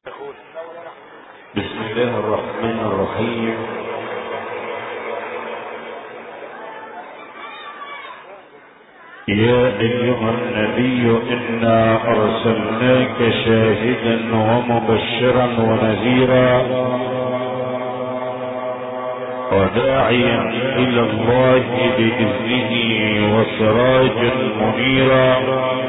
بسم الله الرحمن الرحيم يا ايها النبي انا ارسلناك شاهدا ومبشرا ونذيرا وداعيا الى الله باذنه وسراجا منيرا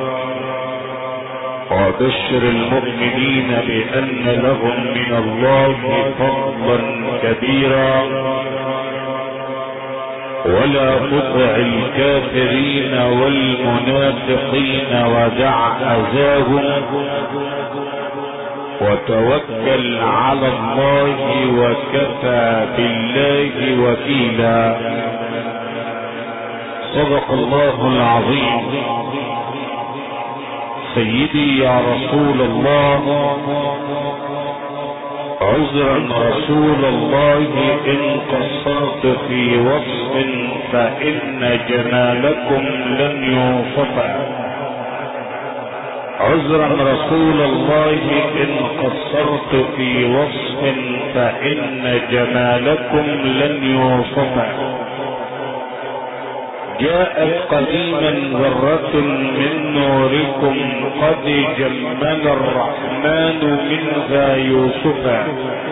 وبشر المؤمنين بان لهم من الله فضلا كبيرا ولا تطع الكافرين والمنافقين ودع اذاهم وتوكل على الله وكفى بالله وكيلا صدق الله العظيم سيدي يا رسول الله عذرا رسول الله ان قصرت في وصف فان جمالكم لن يوصف عذرا رسول الله ان قصرت في وصف فان جمالكم لن يوصف جاءت قديما ذرة من نوركم قد جمل الرحمن منها يوسفا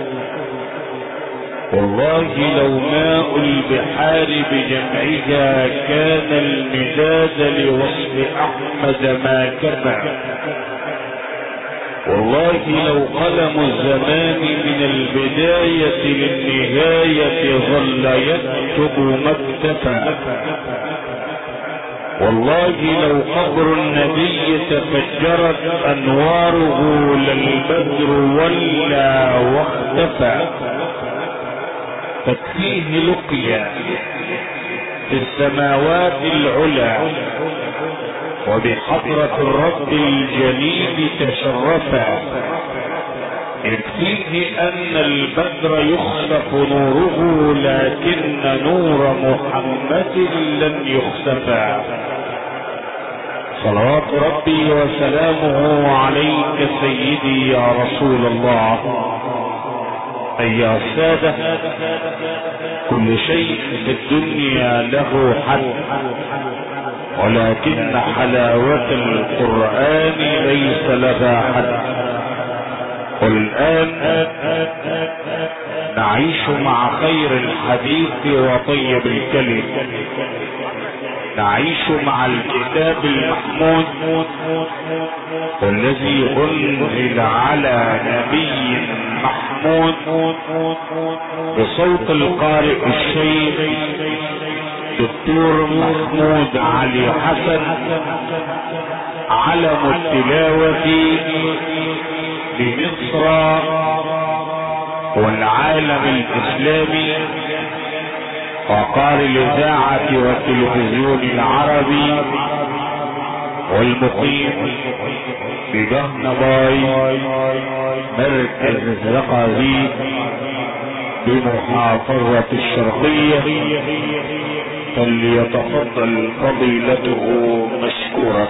والله لو ماء البحار بجمعها كان المداد لوصف احمد ما كفى والله لو قلم الزمان من البداية للنهاية ظل يكتب ما اكتفى والله لو قبر النبي تفجرت انواره للبدر ولا واختفى تكفيه لقيا في السماوات العلى وبحضرة الرب الجليل تشرفا يكفيه ان البدر يخسف نوره لكن نور محمد لن يخسفا صلوات ربي وسلامه عليك سيدي يا رسول الله ايها السادة كل شيء في الدنيا له حد ولكن حلاوة القرآن ليس لها حد والآن نعيش مع خير الحديث وطيب الكلم نعيش مع الكتاب المحمود والذي انزل على نبي محمود بصوت القارئ الشيخ دكتور محمود علي حسن علم التلاوة بمصر والعالم الاسلامي وقار الاذاعة والتلفزيون العربي والمقيم بجهنباي مركز الزقازي بمحافظة الشرقية فليتفضل فضيلته مشكورا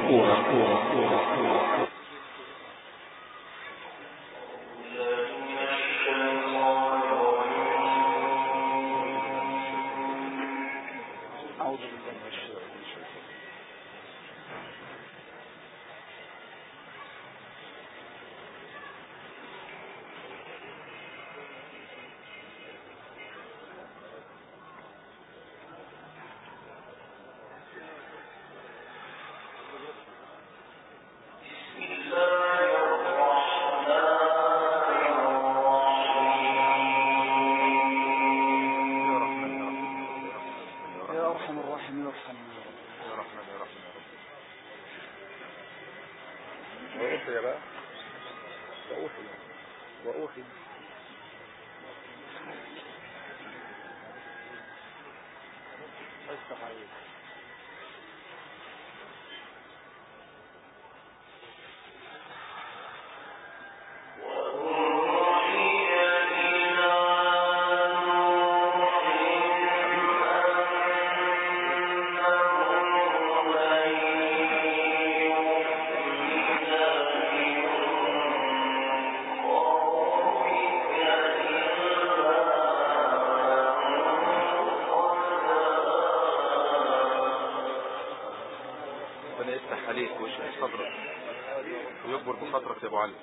يكبر بخاطرك يا ابو علي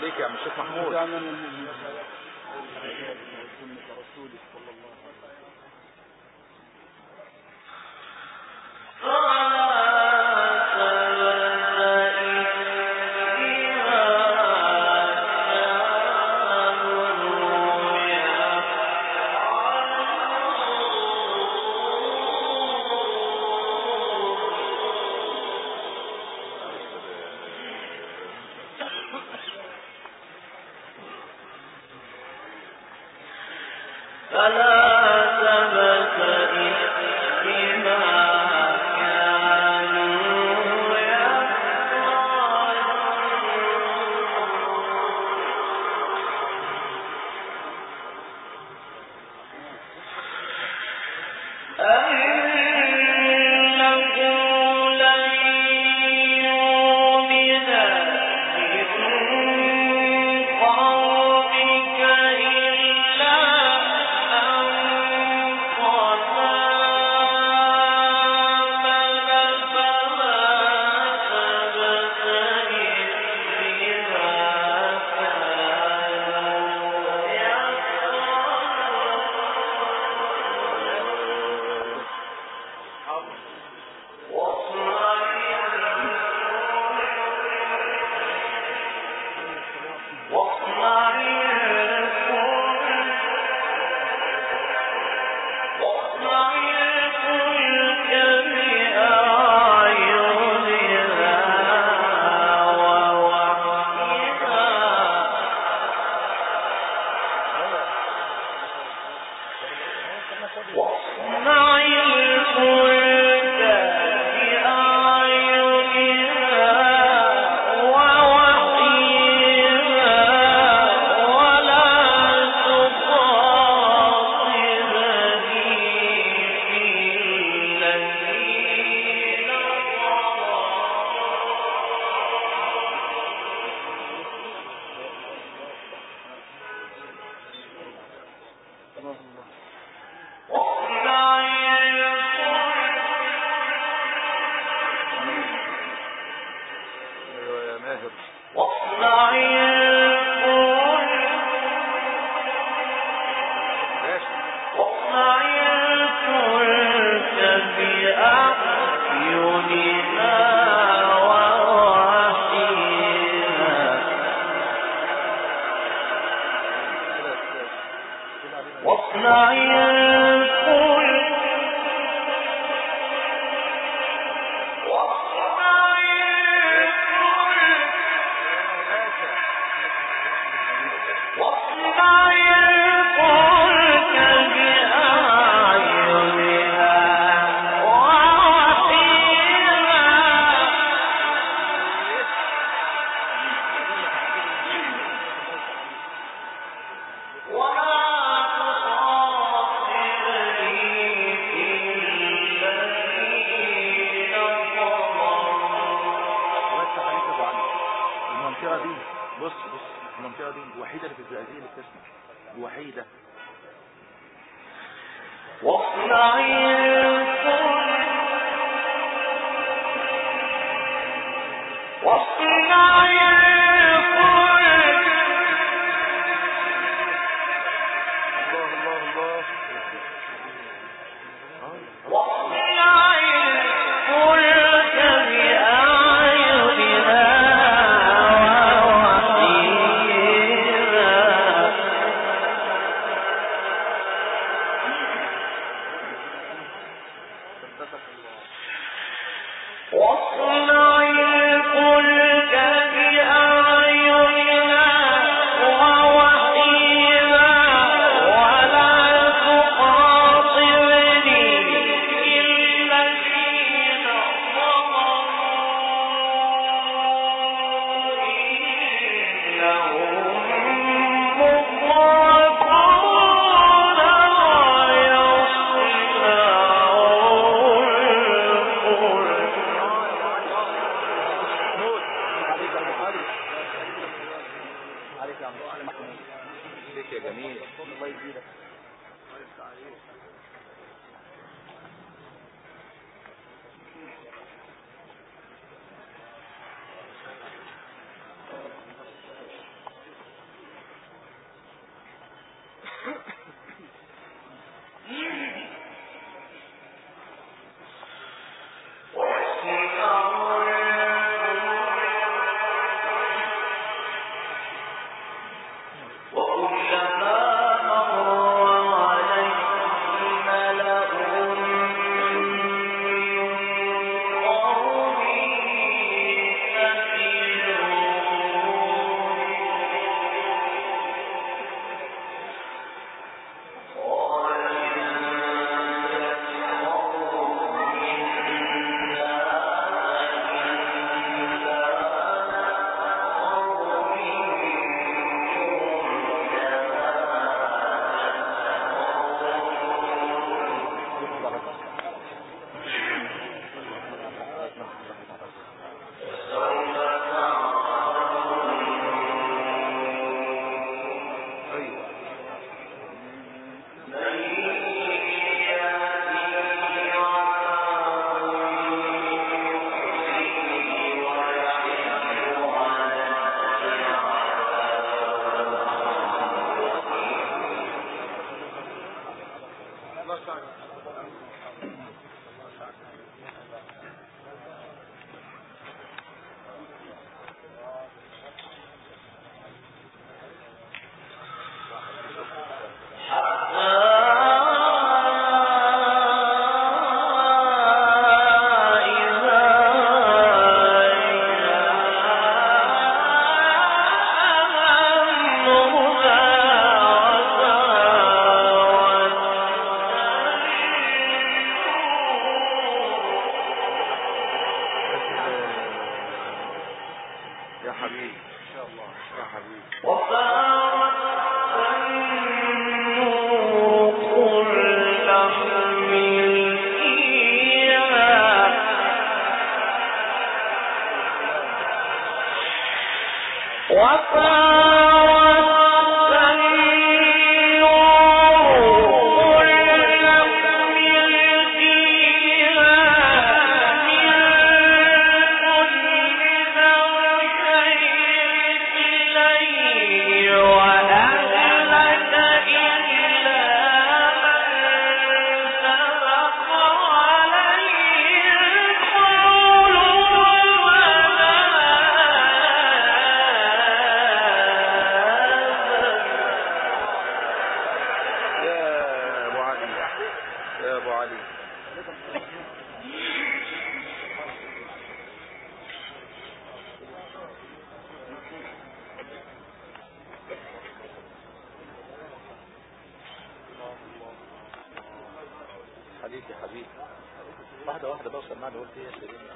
عليك يا عم الشيخ محمود يا حبيبي ان شاء الله يا حبيبي يا ابو علي يا ابو علي حبيبي يا حبيبي واحدة واحدة بقى وسمعني قلت ايه يا سيدنا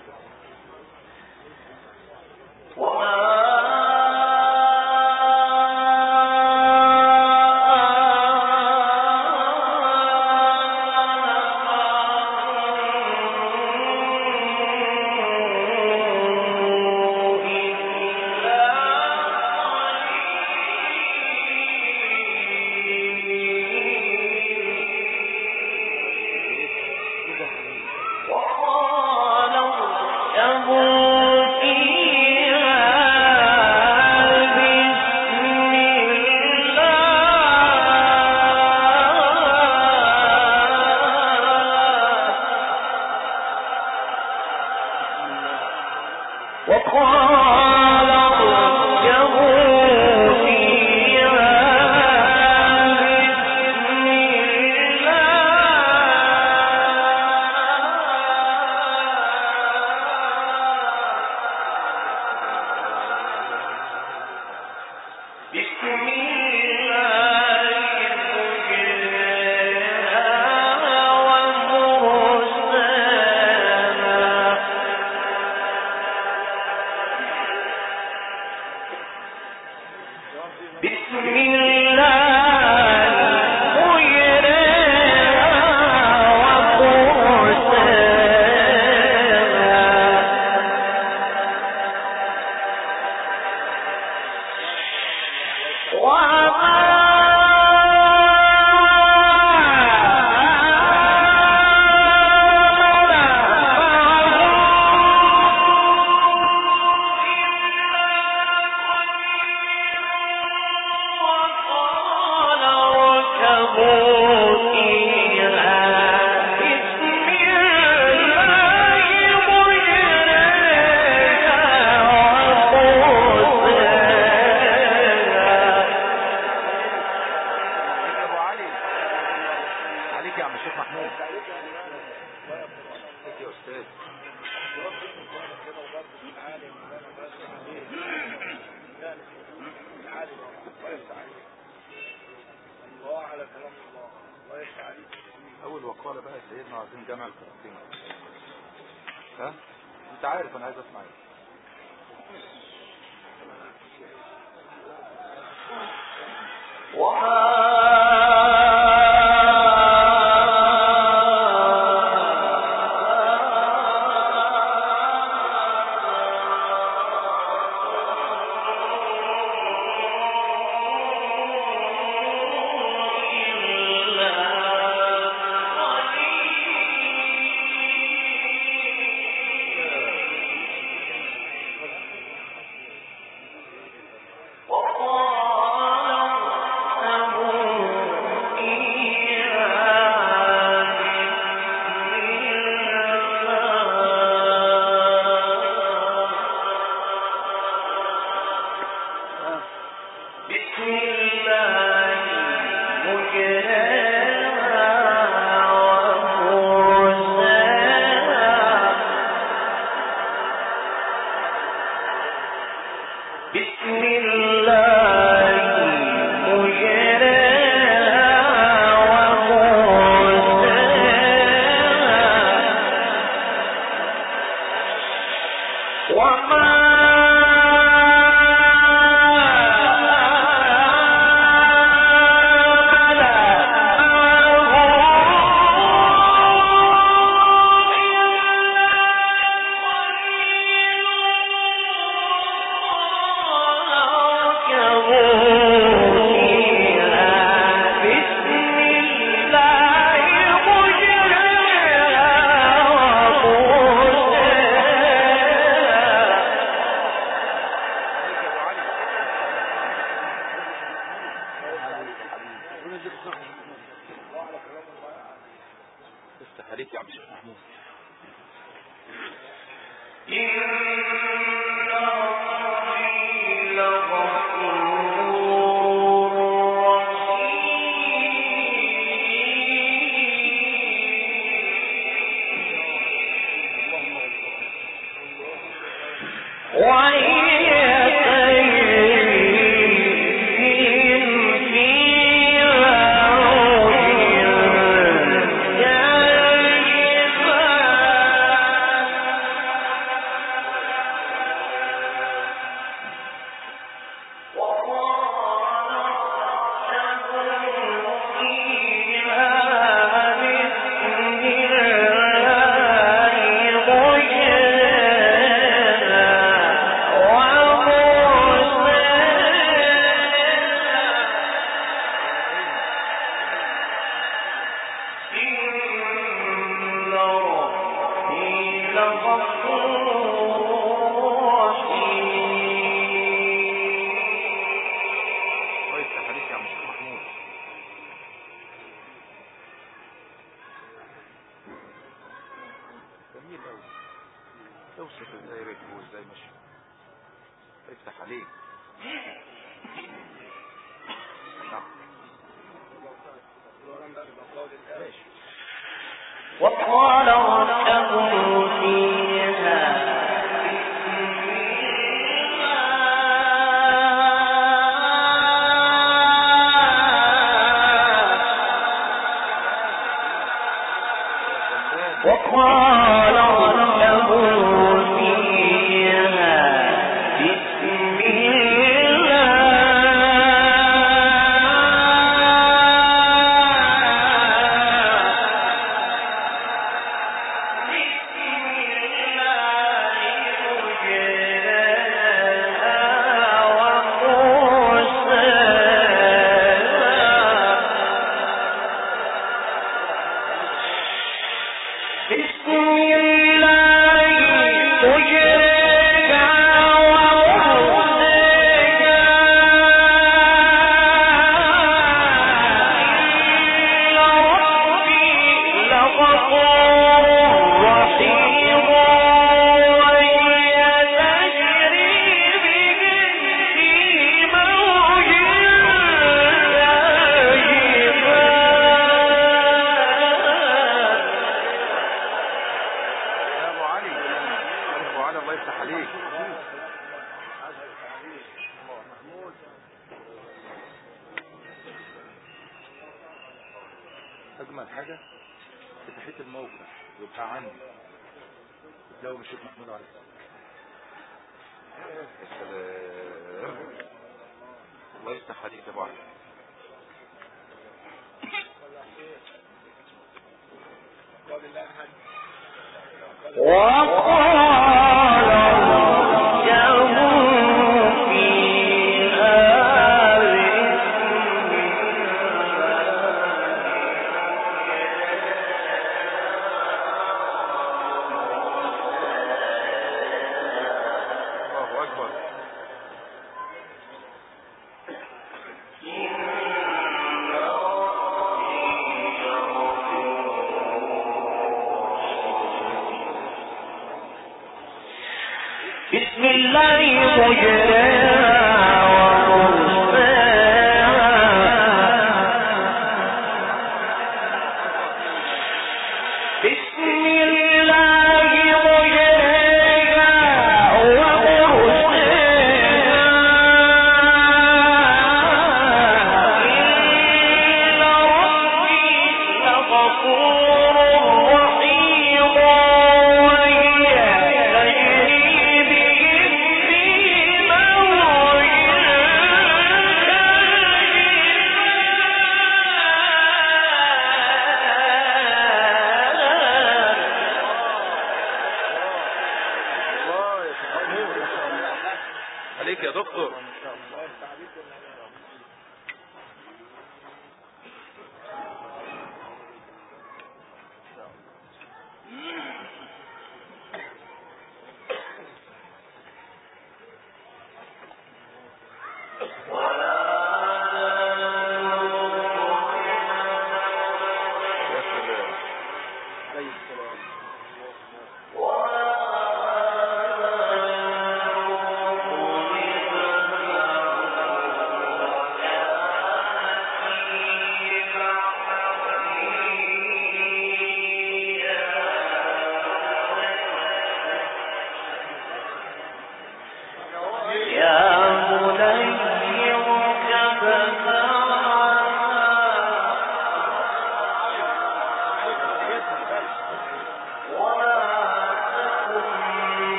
يا ابو علي عليك يا عم الشيخ محمود عليك يا استاذ اول وقالة بقى سيدنا عايزين جمع القراءتين ها انت عارف انا عايز اسمع ايه وما افتح عليك نعم. وقال اركبوا فيها وقال اركبوا فيها بسم الله بسم الله مجريها ومرسيها إن ربي لغفور رحيم وهي تجري بهم في موج كالجبال يا ابو علي يا ابو علي الله يفتح عليك اجمل حاجه في تحيه الموقع يبقى عندي لو مشيت محمود عليه يا سلام الله يفتح عليك يا ابو علي وقال اركبوا فيها الله اكبر بسم الله مجريها ومرساها بسم الله مجريها ومرساها إن ربي لغفور رحيم وهي تجري بهم في موج كالجبال الله يا شيخ محمود ما شاء الله عليك يا دكتور يا سلام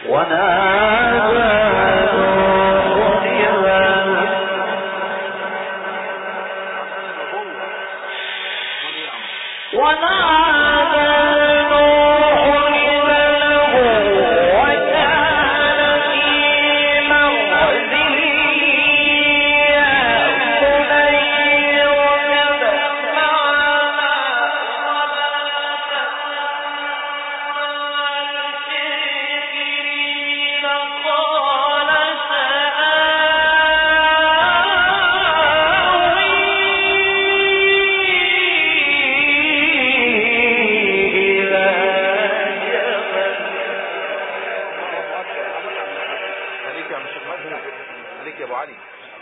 عليك يا مش محمد عليك يا ابو علي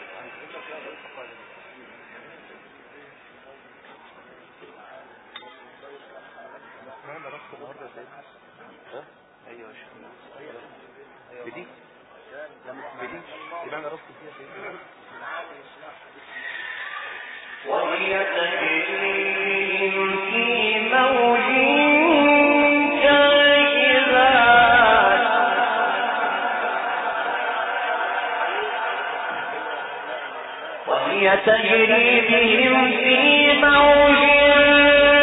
اسمعنا رقص النهارده يا سيدنا ها ايوه يا شيخ بدي بدي سمعنا رقص فيها يا سيدنا وهي تجري في موج كالجبال وهي تجري بهم في موج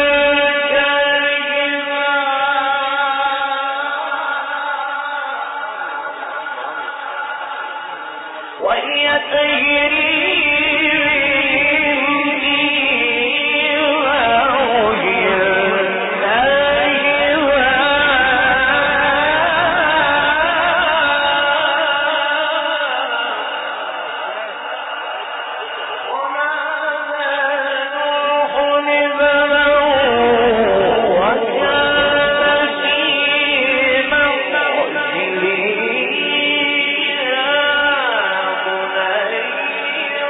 كالجبال وهي تجري بهم في موج كالجبال ونادى نوح ابنه وكان في مقعده يا بني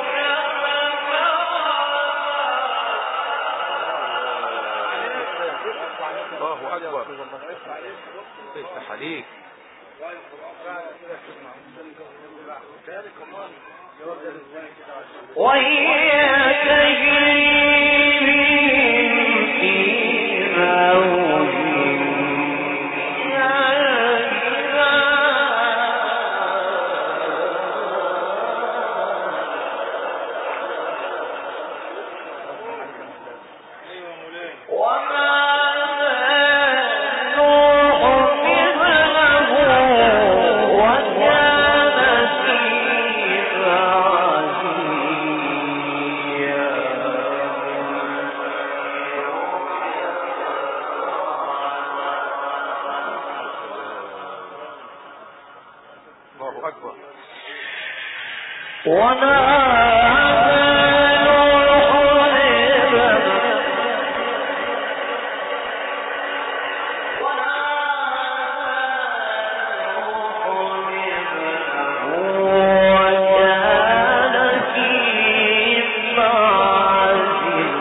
الله اكبر افتح عليك وهي تجري بهم في موج وما نوح ابنه وكان في الله اكبر ونادى نوح ابنه وكان في معزل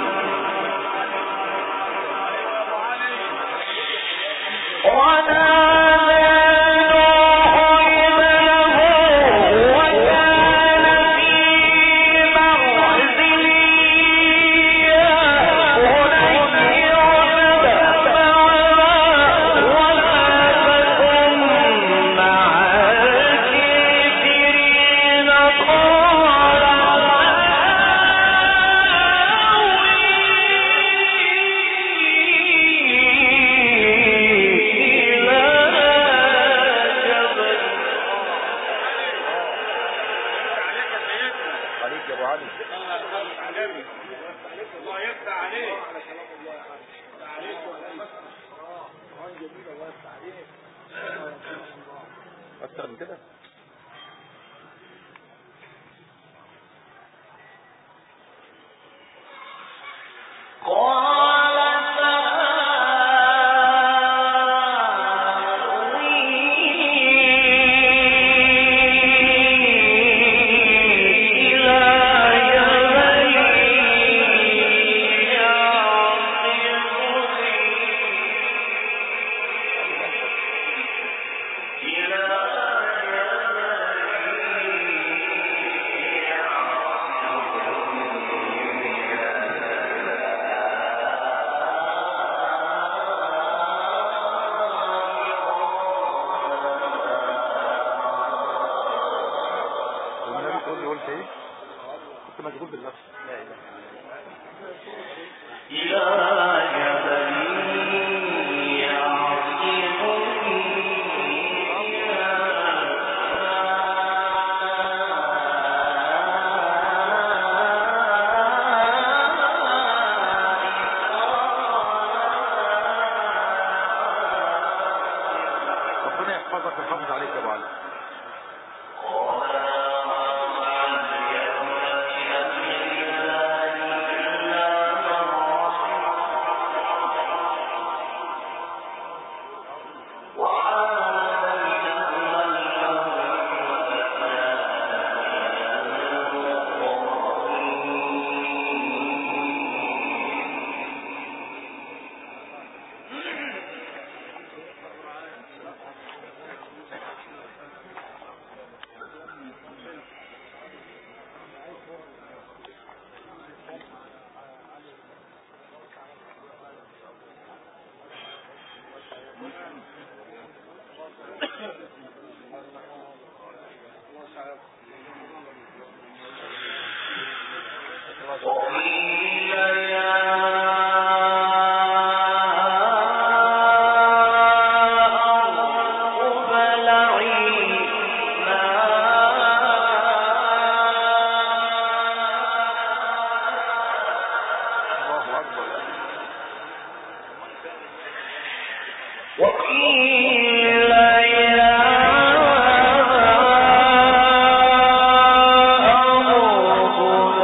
ونادى نوح ابنه وكان في معزل يا بني اركب معنا ولا تكن مع الكافرين عليك يا ابو علي اكتر من كده قال سآوي إلى جبل يعصمني إلى قلت ايه كنت مشغول بالنفس لا اله ربنا يحفظك ويحافظ عليك يا ابو علي الله اكبر وقيل يا أرض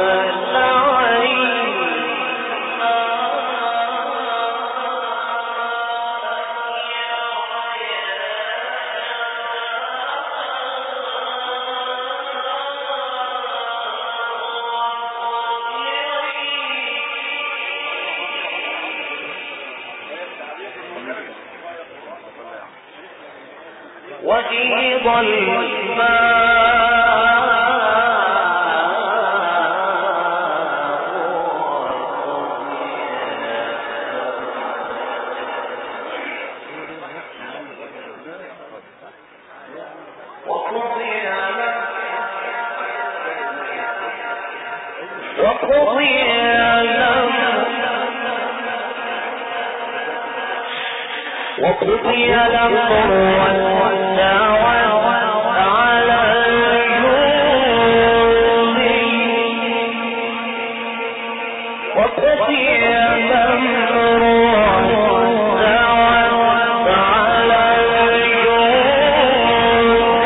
وغيض وقضي الأمر وقضي الأمر واستوت على الجود وقضي الأمر واستوت على الجود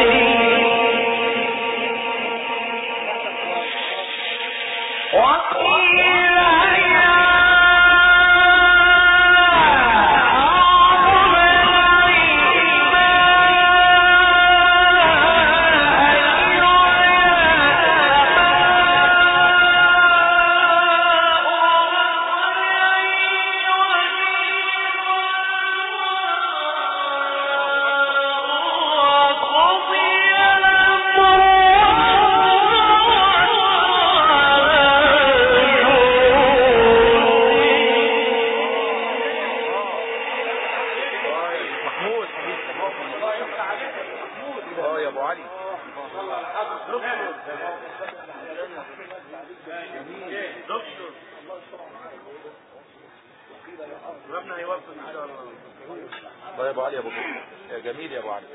وقيل يا محمود اه يا ابو علي الله يا ابو علي يا ابو بكر يا جميل يا ابو علي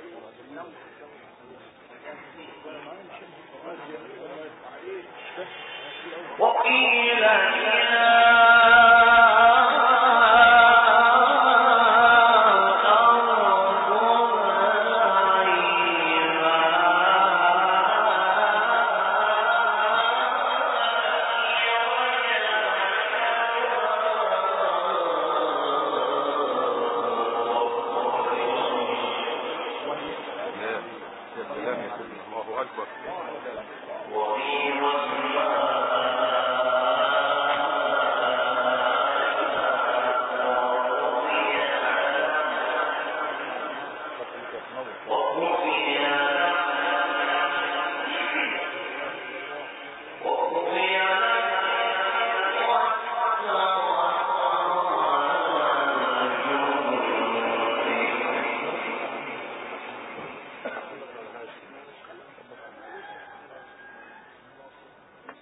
وقيل يا يا يا سلام يا سيدي الله اكبر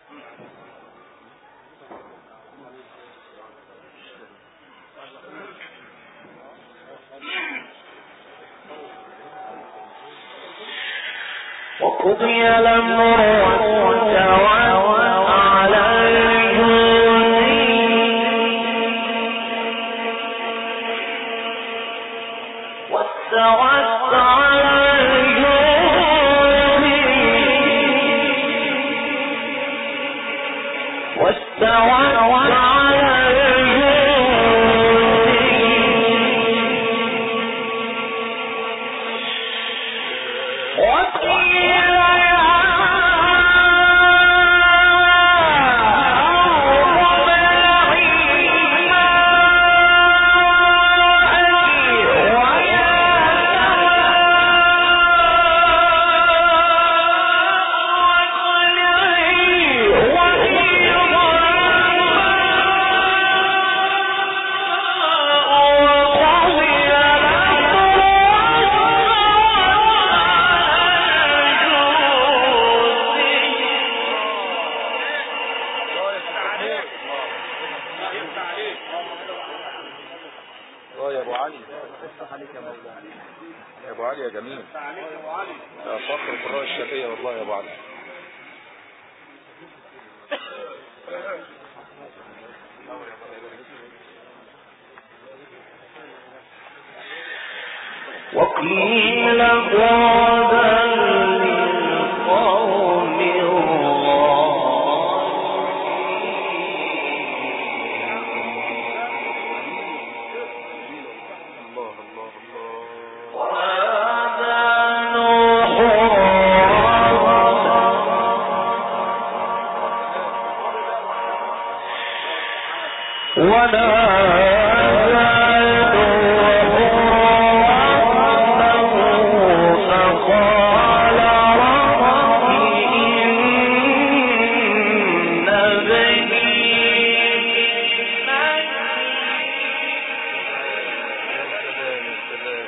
وقضي الأمر واستوت على الجود واستوت على الجود واستوت على الجود وقيل يا اه يا ابو علي يا ابو علي يا جميل يا فخر قراء الشافعية والله يا ابو علي وقيل بعدا للقوم الله الله الله وهذا نوح فقال رب إن سلام سلام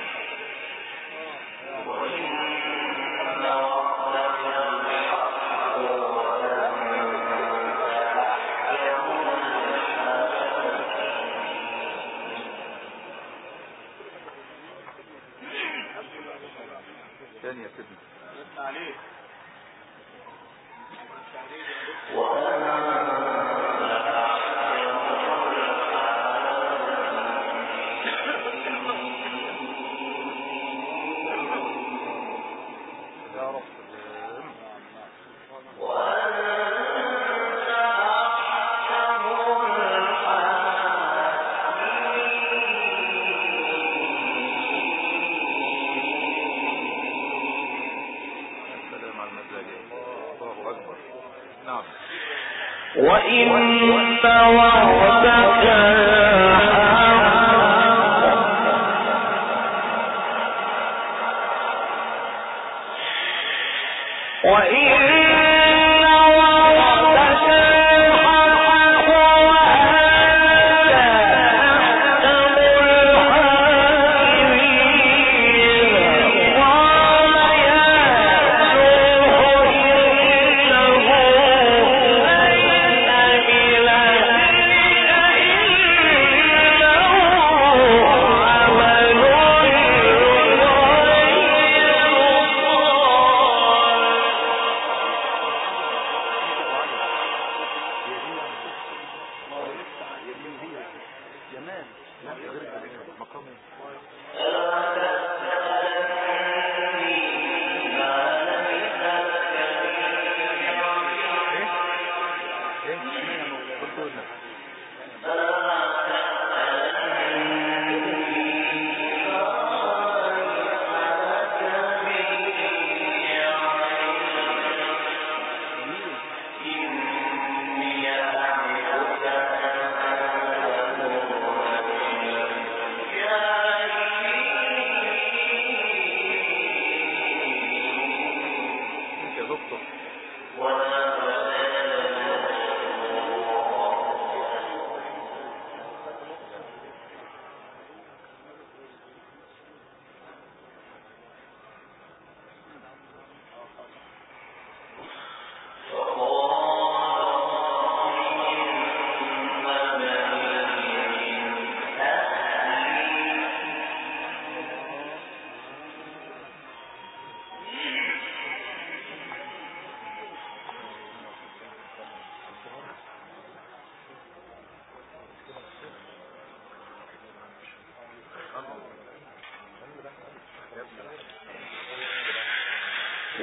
ثانية سيدنا يا رب سلام السلام على المزاج الله أكبر نعم وإن وعدك الحق وإن وعدك الحق وأنت أحكم الحاكمين قال يا نوح إنه ليس بلديك إنه عمل غير صالح جمال لا غير جمال مقام ايه ايه ايه قلت لنا انت يا دكتور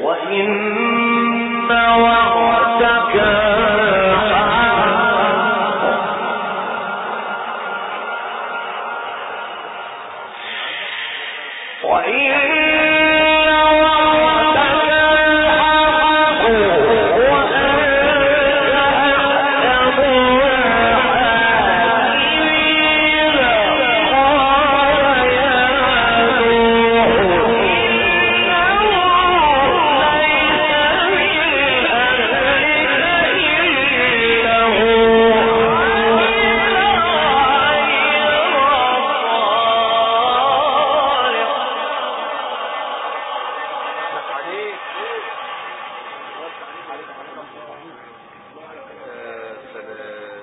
وإن وعدك حق وإن وعدك حق وأنت أحكم الحاكمين قال يا نوح إنه ليس من أهلك إنه عمل غير صالح عليك يا سلام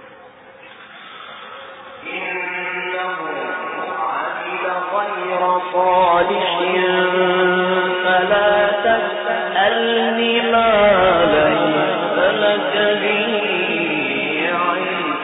إنه عمل غير صالح فلا تسألني ما ليس لك به علم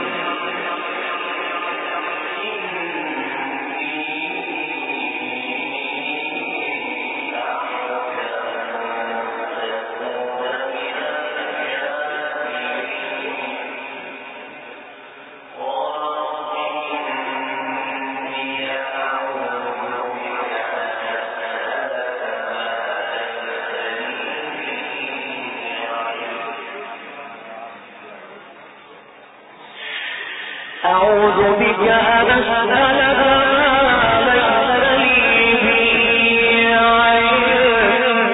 أعوذ بك أن أسألك ما ليس لي به علم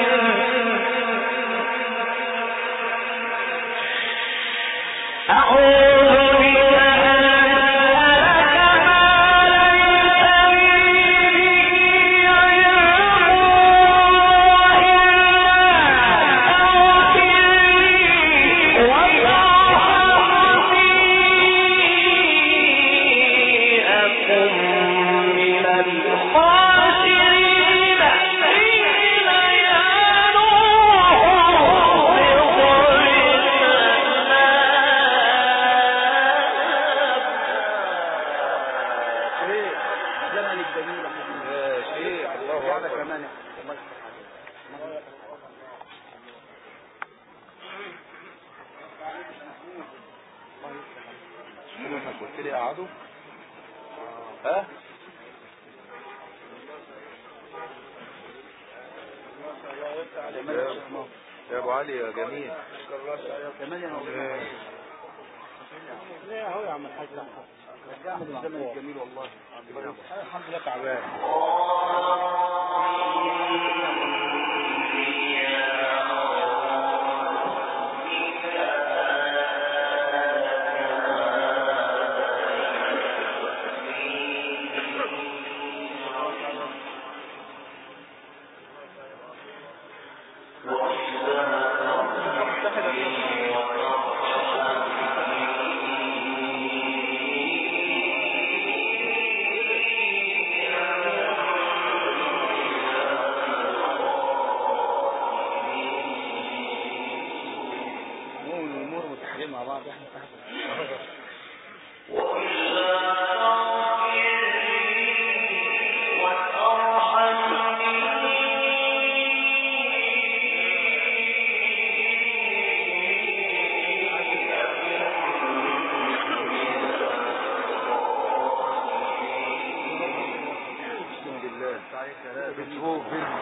أعوذ بك أن أسألك ما ليس لي به علم وإلا وصاحبتي أكن من الخاسرين قيل يا نوح اغفر شيخ زمن الجميل يا شيخ الله وانا اكبر كمان الله يفتح عليك انك قلت لي قعدوا ها يا يا ابو علي يا جميل كمان يا مولانا لا هو يا عم الحاج رجعنا للزمن الجميل والله الحمد لله تعبان الامور متحدين مع بعض احنا تحت اقسم بالله بتروح بينا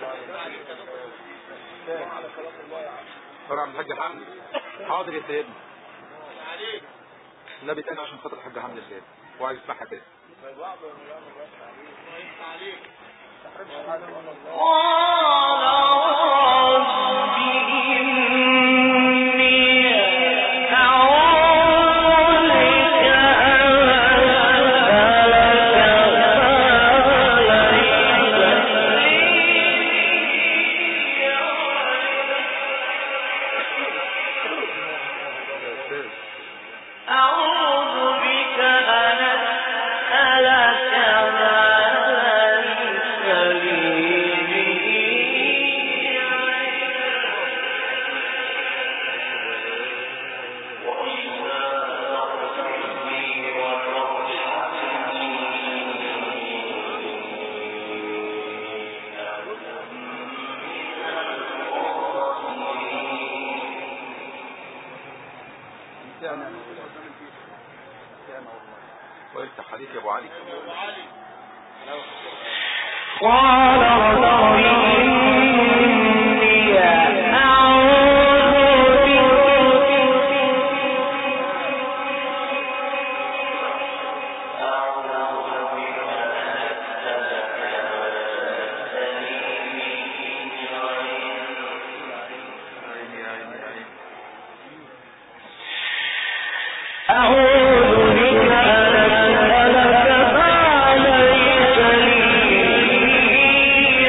فرع من الحاج حمدي حاضر يا سيدنا النبي تاني عشان خاطر الحاج حمدي يا سيدنا وعايز يسمعها تاني يا أستاذ أعوذ بك أن أسألك ما ليس لي به سامع سامع والله ويفتح حديث يا ابو علي قال رب إني أعوذ عيني عيني عيني أعوذ بك أن أسألك ما ليس لي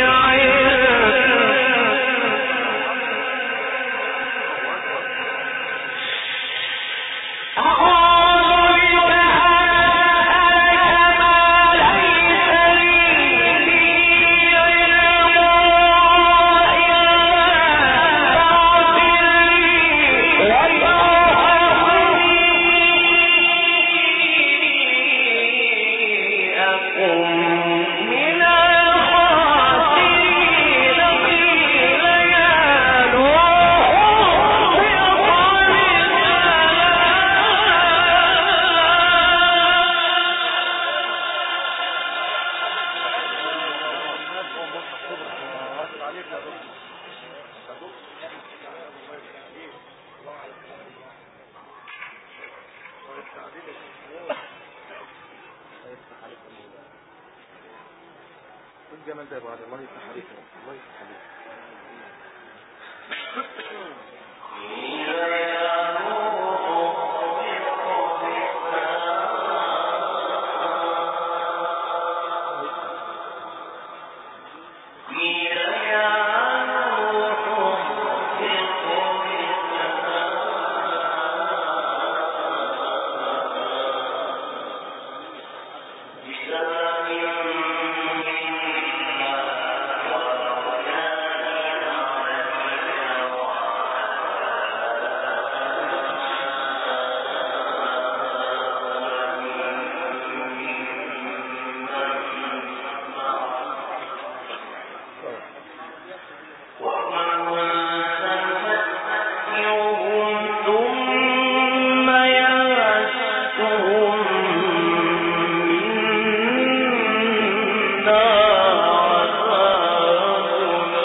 ايه الجمال ده يا ابو علي الله يفتح عليك يا رب. الله يفتح عليك ثم يمسهم منا عذاب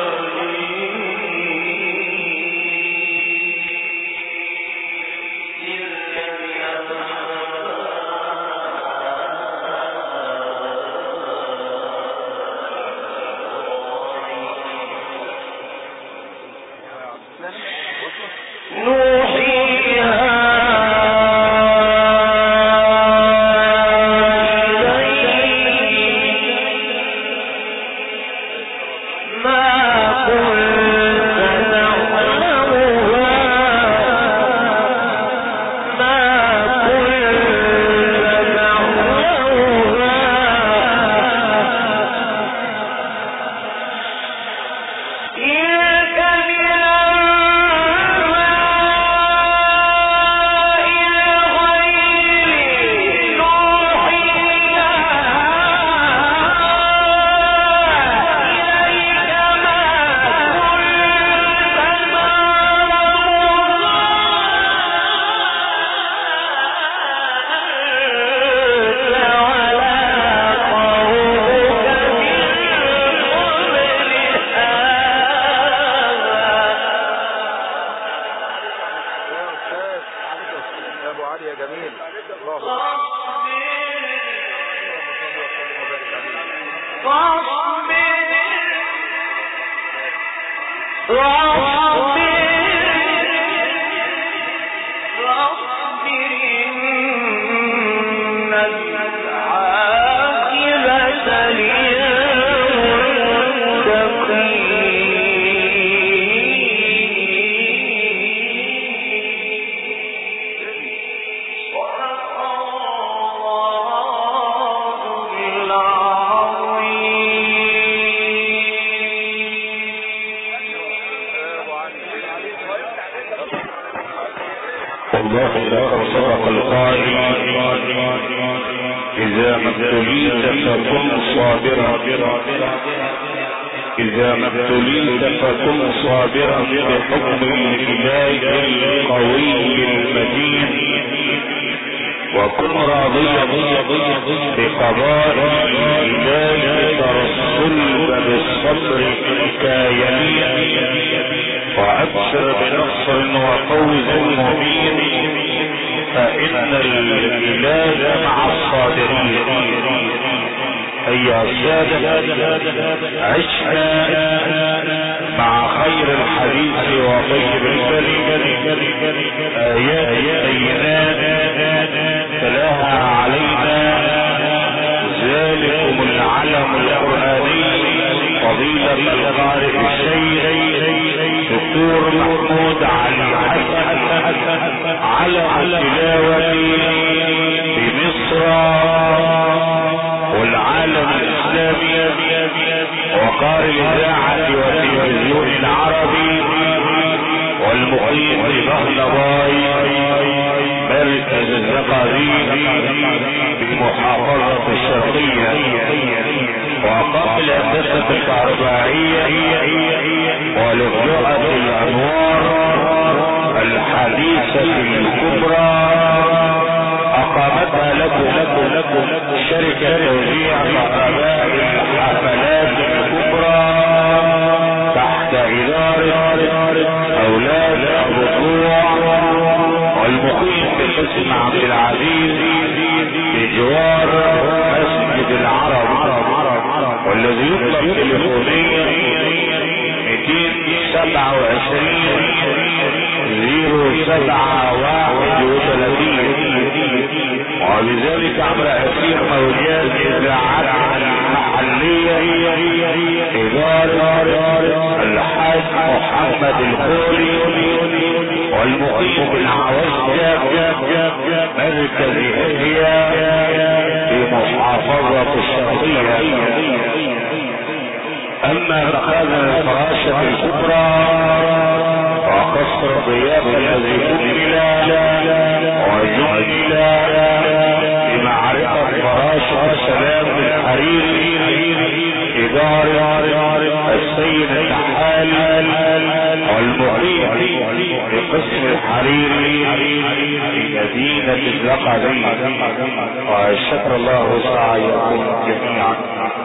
ما كنت تعلمها ما كنت تعلمها تلك من أنباء الغيب نوحيها إليك والله لقد صدق القائل إذا ما ابتليت فكن صابرا إذا ما ابتليت فكن صابرا بحكم الإله القوي المتين وكن راضيا بقضاء الإله ترسل بالصبر الكاينين وأبشر بنصر وفوز مبين فإن الإله مع الصابرين أيها السادة عشنا مع خير الحديث وطيب الكلم آيات بينات تلاها علينا ذلكم العلم القرآني فضيلة القارئ الشيخ دكتور محمود علي حسن على التلاوة في مصر والعالم الإسلامي وقارئ الإذاعة والتلفزيون العربي والمقيم في بغداد مركز الزقازيق في محافظة الشرقية وقبل الهندسة الكهربائية ولغلقة الأنوار الحديثة الكبرى أقامتها لكم لكم لكم شركة توزيع كهرباء الحفلات الكبرى تحت إدارة أولاد الرجوع والمقيم في قسم عبد العزيز بجوار مسجد العرب والذي يطلق تليفونيا 227 0731 ولذلك عبر أسير موجات إذاعات محلية إدارة الحاج محمد الخولي والمقيم بالعوجة مركز إحياء في محافظة الشرقية اما مخازن الفراشة الكبرى وقصر الضيافة الذي كمل وجمل بمعرفة فراشة السلام الحريري إدارة السيد النحال والمقيم بقسم الحريري في مدينة الزقازي وشكر الله سعيكم جميعا